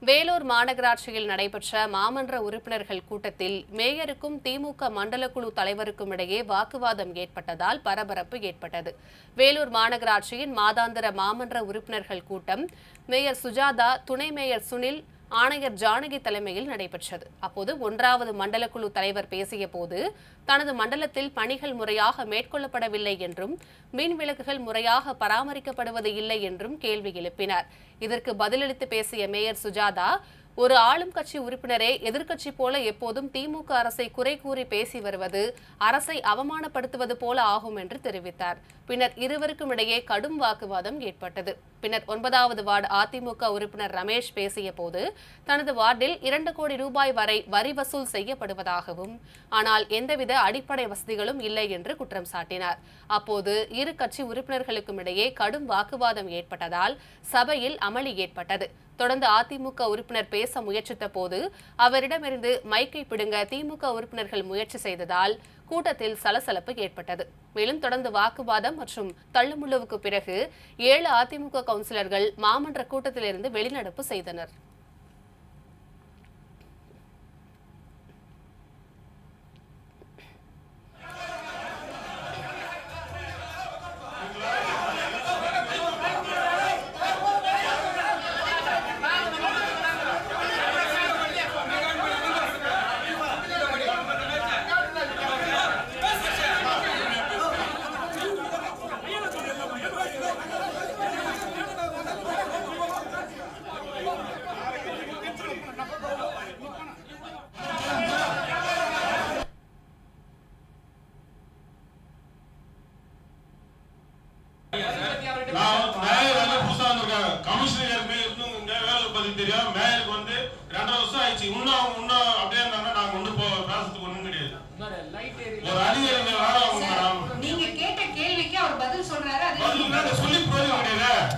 வேலூர் மாநகராட்சியில் நடைபெற்ற மாமன்ற உறுப்பினர்கள் கூட்டத்தில் மேயருக்கும் திமுக மண்டல குழு தலைவருக்கும் இடையே வாக்குவாதம் ஏற்பட்டதால் பரபரப்பு ஏற்பட்டது வேலூர் மாநகராட்சியின் மாதாந்திர மாமன்ற உறுப்பினர்கள் கூட்டம் மேயர் சுஜாதா துணை மேயர் சுனில் ஆணையர் ஜானகி தலைமையில் நடைபெற்றது அப்போது ஒன்றாவது மண்டல குழு தலைவர் பேசிய போது தனது மண்டலத்தில் பணிகள் முறையாக மேற்கொள்ளப்படவில்லை என்றும் மின் விளக்குகள் முறையாக பராமரிக்கப்படுவது இல்லை என்றும் கேள்வி எழுப்பினார் இதற்கு பதிலளித்து பேசிய மேயர் சுஜாதா ஒரு ஆளும் கட்சி உறுப்பினரே எதிர்க்கட்சி போல எப்போதும் திமுக அரசை குறை கூறி பேசி வருவது அரசை அவமானப்படுத்துவது போல ஆகும் என்று தெரிவித்தார் பின்னர் இருவருக்கும் இடையே கடும் வாக்குவாதம் ஏற்பட்டது பின்னர் ஒன்பதாவது வார்டு அதிமுக உறுப்பினர் ரமேஷ் பேசிய போது தனது வார்டில் இரண்டு கோடி ரூபாய் வரை வரி வசூல் செய்யப்படுவதாகவும் ஆனால் எந்தவித அடிப்படை வசதிகளும் இல்லை என்று குற்றம் சாட்டினார் அப்போது இரு கட்சி உறுப்பினர்களுக்கும் இடையே கடும் வாக்குவாதம் ஏற்பட்டதால் சபையில் அமளி ஏற்பட்டது தொடர்ந்து அதிமுக உறுப்பினர் பேச முயற்சித்த போது அவரிடமிருந்து மைக்கை பிடுங்க திமுக உறுப்பினர்கள் முயற்சி செய்ததால் கூட்டத்தில் சலசலப்பு ஏற்பட்டது மேலும் தொடர்ந்து வாக்குவாதம் மற்றும் தள்ளுமுள்ளுவுக்கு பிறகு ஏழு அதிமுக கவுன்சிலர்கள் மாமன்ற கூட்டத்திலிருந்து வெளிநடப்பு செய்தனர் நான் மேயர் வந்து புதுசா வந்திருக்காங்க கமிஷனருக்கு இன்னும் இங்க வேலை பத்தி தெரியும் மேயருக்கு வந்து ரெண்டரை வருஷம் ஆயிடுச்சு இன்னும் அவங்க இன்னும் அப்படியே இருந்தாங்கன்னா நாங்க ஒண்ணு போ பேசுறதுக்கு ஒண்ணும் கிடையாது ஒரு அதிகாரி வேலை அவங்க மேடம் நீங்க கேட்ட கேள்விக்கு அவர் பதில் சொல்றாரு அது பதில் நாங்க சொல்லி பிரயோஜனம் கிடையாது